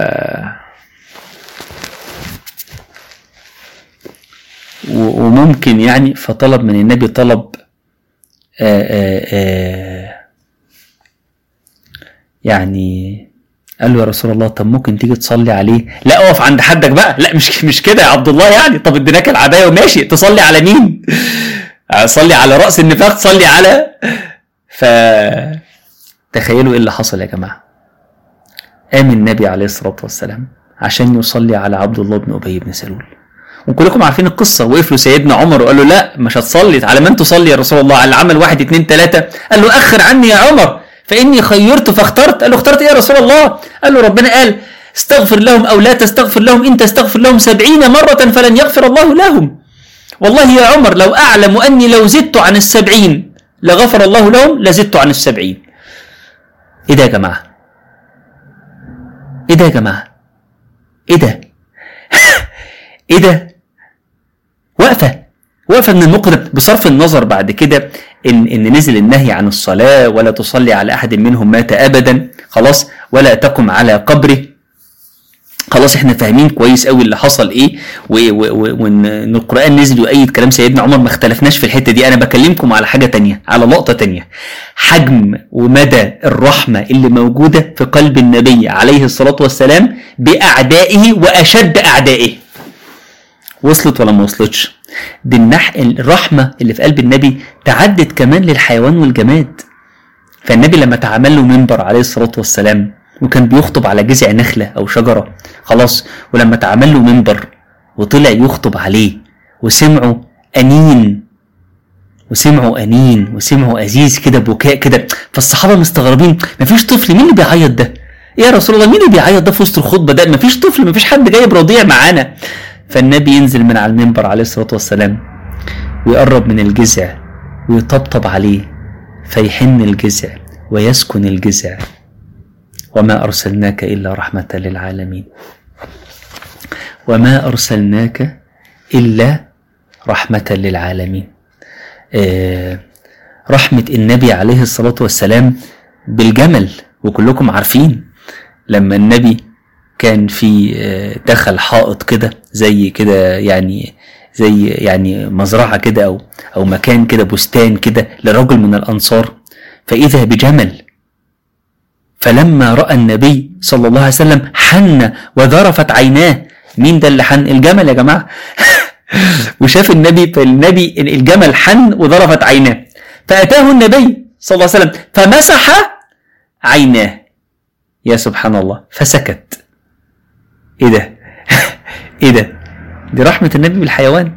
وممكن يعني فطلب من النبي طلب آآ آآ يعني قال له يا رسول الله طب ممكن تيجي تصلي عليه لا اقف عند حدك بقى لا مش مش كده يا عبد الله يعني طب اديناك العبايه وماشي تصلي على مين صلي على راس النفاق تصلي على ف تخيلوا ايه اللي حصل يا جماعه قام النبي عليه الصلاه والسلام عشان يصلي على عبد الله بن ابي بن سلول وكلكم عارفين القصة وقف له سيدنا عمر وقال له لا مش هتصلي على من تصلي يا رسول الله على عمل واحد اتنين تلاتة قال له أخر عني يا عمر فإني خيرت فاخترت قال له اخترت إيه يا رسول الله قال له ربنا قال استغفر لهم أو لا تستغفر لهم إن تستغفر لهم سبعين مرة فلن يغفر الله لهم والله يا عمر لو أعلم أني لو زدت عن السبعين لغفر الله لهم لزدت عن السبعين إيه ده يا جماعة إيه ده يا جماعة إيه ده إيه ده واقفة واقفة من الموقف ده بصرف النظر بعد كده ان ان نزل النهي عن الصلاه ولا تصلي على احد منهم مات ابدا خلاص ولا تقم على قبره خلاص احنا فاهمين كويس قوي اللي حصل ايه وان القران نزل ويؤيد كلام سيدنا عمر ما اختلفناش في الحته دي انا بكلمكم على حاجه تانية على لقطه تانية حجم ومدى الرحمه اللي موجوده في قلب النبي عليه الصلاه والسلام باعدائه واشد اعدائه وصلت ولا ما وصلتش دي النح الرحمة اللي في قلب النبي تعدت كمان للحيوان والجماد فالنبي لما تعمل له منبر عليه الصلاة والسلام وكان بيخطب على جذع نخلة أو شجرة خلاص ولما تعمل له منبر وطلع يخطب عليه وسمعوا أنين وسمعوا أنين وسمعوا أزيز كده بكاء كده فالصحابة مستغربين مفيش طفل مين اللي بيعيط ده؟ يا رسول الله مين اللي بيعيط ده في وسط الخطبة ده؟ مفيش طفل مفيش حد جايب رضيع معانا فالنبي ينزل من على المنبر عليه الصلاة والسلام ويقرب من الجذع ويطبطب عليه فيحن الجذع ويسكن الجذع وما أرسلناك إلا رحمة للعالمين وما أرسلناك إلا رحمة للعالمين آه رحمة النبي عليه الصلاة والسلام بالجمل وكلكم عارفين لما النبي كان في دخل حائط كده زي كده يعني زي يعني مزرعه كده او او مكان كده بستان كده لرجل من الانصار فاذا بجمل فلما راى النبي صلى الله عليه وسلم حن وذرفت عيناه مين ده اللي حن الجمل يا جماعه وشاف النبي فالنبي الجمل حن وذرفت عيناه فاتاه النبي صلى الله عليه وسلم فمسح عيناه يا سبحان الله فسكت ايه ده ايه ده دي رحمة النبي بالحيوان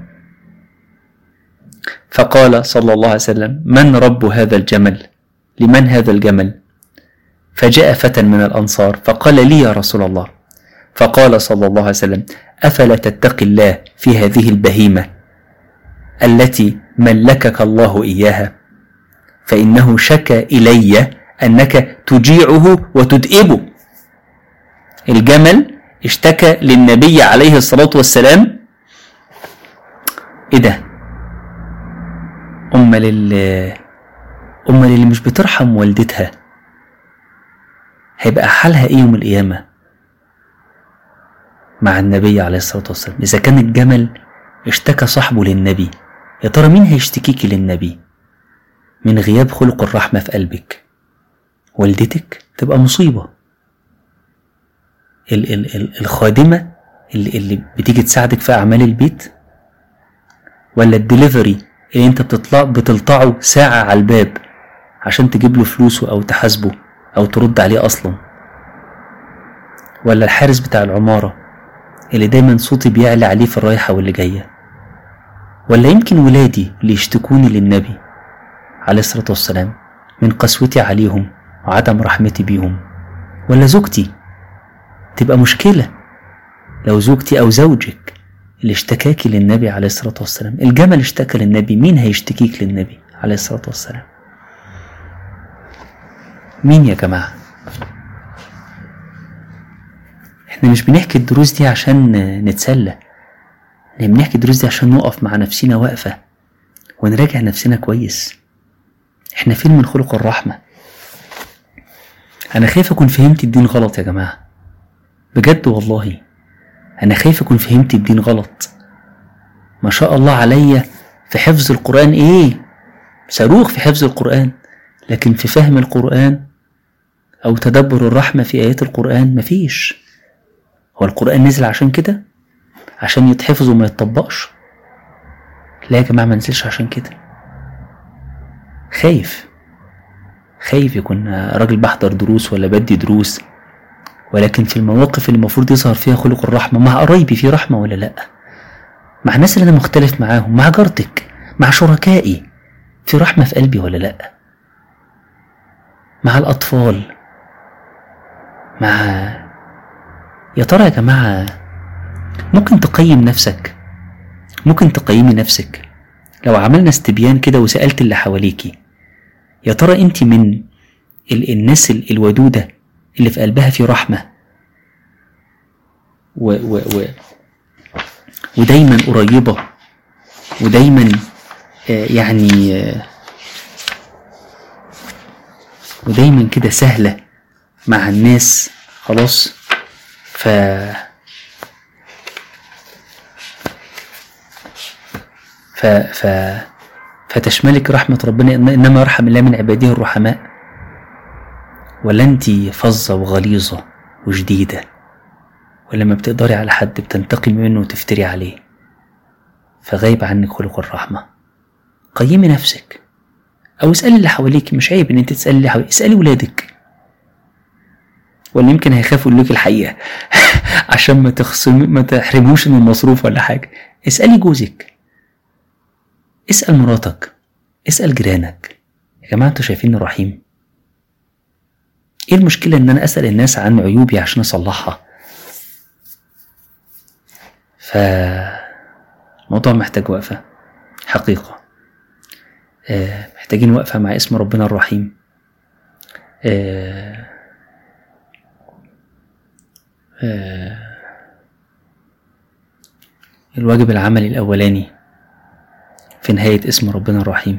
فقال صلى الله عليه وسلم من رب هذا الجمل لمن هذا الجمل فجاء فتى من الأنصار فقال لي يا رسول الله فقال صلى الله عليه وسلم أفلا تتقي الله في هذه البهيمة التي ملكك الله إياها فإنه شكى إلي أنك تجيعه وتدئبه الجمل اشتكى للنبي عليه الصلاة والسلام ايه ده امال اللي امال اللي مش بترحم والدتها هيبقى حالها ايه يوم القيامة مع النبي عليه الصلاة والسلام إذا كان الجمل اشتكى صاحبه للنبي يا ترى مين هيشتكيكي للنبي من غياب خلق الرحمة في قلبك والدتك تبقى مصيبة ال ال ال الخادمة اللي, اللي بتيجي تساعدك في أعمال البيت ولا الدليفري اللي انت بتطلع بتلطعه ساعة على الباب عشان تجيب له فلوسه او تحاسبه او ترد عليه اصلا ولا الحارس بتاع العمارة اللي دايما صوتي بيعلى عليه في الرايحة واللي جاية ولا يمكن ولادي اللي يشتكوني للنبي عليه الصلاة والسلام من قسوتي عليهم وعدم رحمتي بيهم ولا زوجتي تبقى مشكلة لو زوجتي أو زوجك اللي اشتكاكي للنبي عليه الصلاة والسلام الجمل اشتكى للنبي مين هيشتكيك للنبي عليه الصلاة والسلام مين يا جماعة احنا مش بنحكي الدروس دي عشان نتسلى احنا بنحكي الدروس دي عشان نقف مع نفسنا وقفة ونراجع نفسنا كويس احنا فين من خلق الرحمة انا خايف اكون فهمت الدين غلط يا جماعة بجد والله انا خايف اكون فهمت الدين غلط ما شاء الله عليا في حفظ القرآن ايه صاروخ في حفظ القرآن لكن في فهم القرآن أو تدبر الرحمة في آيات القرآن مفيش هو القرآن نزل عشان كده عشان يتحفظ وما يتطبقش لا يا جماعة ما نزلش عشان كده خايف خايف يكون راجل بحضر دروس ولا بدي دروس ولكن في المواقف اللي المفروض يظهر فيها خلق الرحمة مع قرايبي في رحمة ولا لأ مع الناس اللي أنا مختلف معاهم مع جارتك مع شركائي في رحمة في قلبي ولا لأ مع الأطفال مع يا ترى يا جماعة ممكن تقيم نفسك ممكن تقيمي نفسك لو عملنا استبيان كده وسألت اللي حواليكي يا ترى انت من ال- الناس ال- الودودة اللي في قلبها في رحمة و و و ودايما قريبة ودايما آه، يعني آه، ودايما كده سهلة مع الناس خلاص ف ف ف فتشملك رحمة ربنا إن- إنما يرحم الله من عباده الرحماء ولا أنت فظة وغليظة وشديدة ولما بتقدري على حد بتنتقمي منه وتفتري عليه فغايب عنك خلق الرحمة قيمي نفسك أو اسألي اللي حواليك مش عيب إن أنت تسألي اللي حواليك اسألي ولادك ولا يمكن هيخافوا يقولوا لك الحقيقة عشان ما تخصم ما تحرموش من المصروف ولا حاجة اسألي جوزك اسأل مراتك اسأل جيرانك يا جماعة انتوا شايفيني رحيم ايه المشكلة ان انا اسأل الناس عن عيوبي عشان اصلحها ف الموضوع محتاج وقفة حقيقة آه، محتاجين وقفة مع اسم ربنا الرحيم آه، آه، الواجب العملي الأولاني في نهاية اسم ربنا الرحيم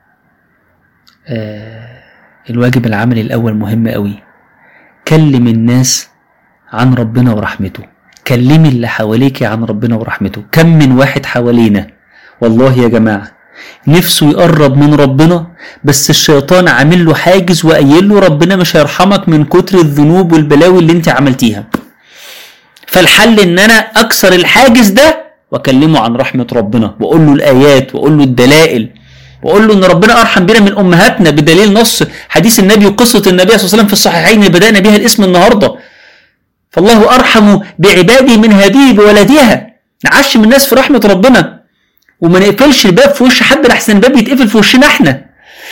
آه، الواجب العملي الأول مهم أوي كلم الناس عن ربنا ورحمته كلمي اللي حواليك عن ربنا ورحمته كم من واحد حوالينا والله يا جماعة نفسه يقرب من ربنا بس الشيطان عامل له حاجز وقايل له ربنا مش هيرحمك من كتر الذنوب والبلاوي اللي انت عملتيها فالحل ان انا اكسر الحاجز ده واكلمه عن رحمة ربنا واقول له الايات واقول له الدلائل واقول له ان ربنا ارحم بنا من امهاتنا بدليل نص حديث النبي وقصة النبي صلى الله عليه وسلم في الصحيحين اللي بدأنا بها الاسم النهارده فالله ارحم بعباده من هذه بولدها نعشم الناس في رحمة ربنا وما نقفلش الباب في وش حد لحسن الباب يتقفل في وشنا احنا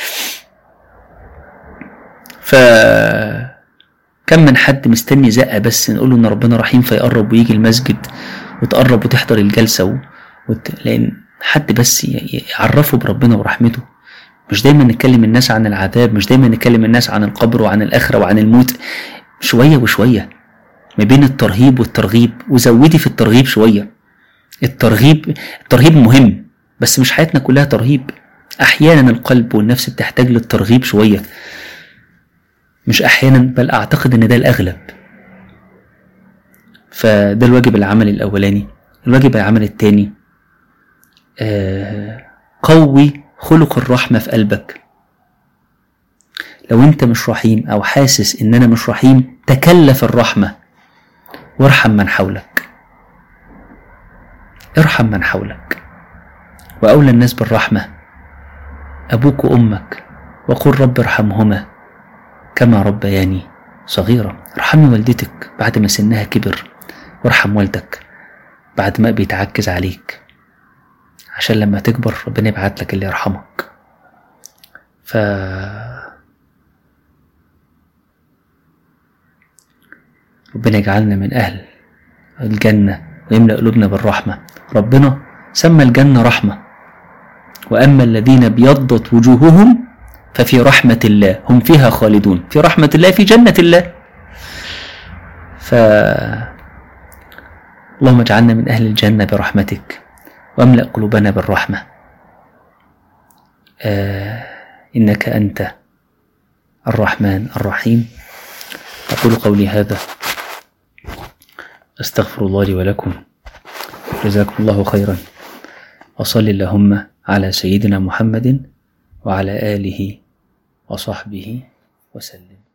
ف كم من حد مستني زقه بس نقول له ان ربنا رحيم فيقرب ويجي المسجد وتقرب وتحضر الجلسه و... وت... لان حد بس ي- يعرفه بربنا ورحمته مش دايما نتكلم الناس عن العذاب مش دايما نتكلم الناس عن القبر وعن الاخره وعن الموت شويه وشويه ما بين الترهيب والترغيب وزودي في الترغيب شويه الترغيب الترهيب مهم بس مش حياتنا كلها ترهيب احيانا القلب والنفس بتحتاج للترغيب شويه مش احيانا بل اعتقد ان ده الاغلب فده الواجب العملي الاولاني الواجب العملي التاني آه قوي خلق الرحمة في قلبك لو انت مش رحيم او حاسس ان انا مش رحيم تكلف الرحمة وارحم من حولك ارحم من حولك واولى الناس بالرحمة أبوك وأمك وقل رب ارحمهما كما ربياني صغيرة ارحمي والدتك بعد ما سنها كبر وارحم والدك بعد ما بيتعكز عليك عشان لما تكبر ربنا يبعت لك اللي يرحمك ف ربنا يجعلنا من أهل الجنة ويملأ قلوبنا بالرحمة ربنا سمى الجنة رحمة وأما الذين ابيضت وجوههم ففي رحمة الله هم فيها خالدون في رحمة الله في جنة الله ف اللهم اجعلنا من أهل الجنة برحمتك واملأ قلوبنا بالرحمة آه إنك أنت الرحمن الرحيم أقول قولي هذا أستغفر الله لي ولكم جزاكم الله خيرا وصل اللهم على سيدنا محمد وعلى آله وصحبه وسلم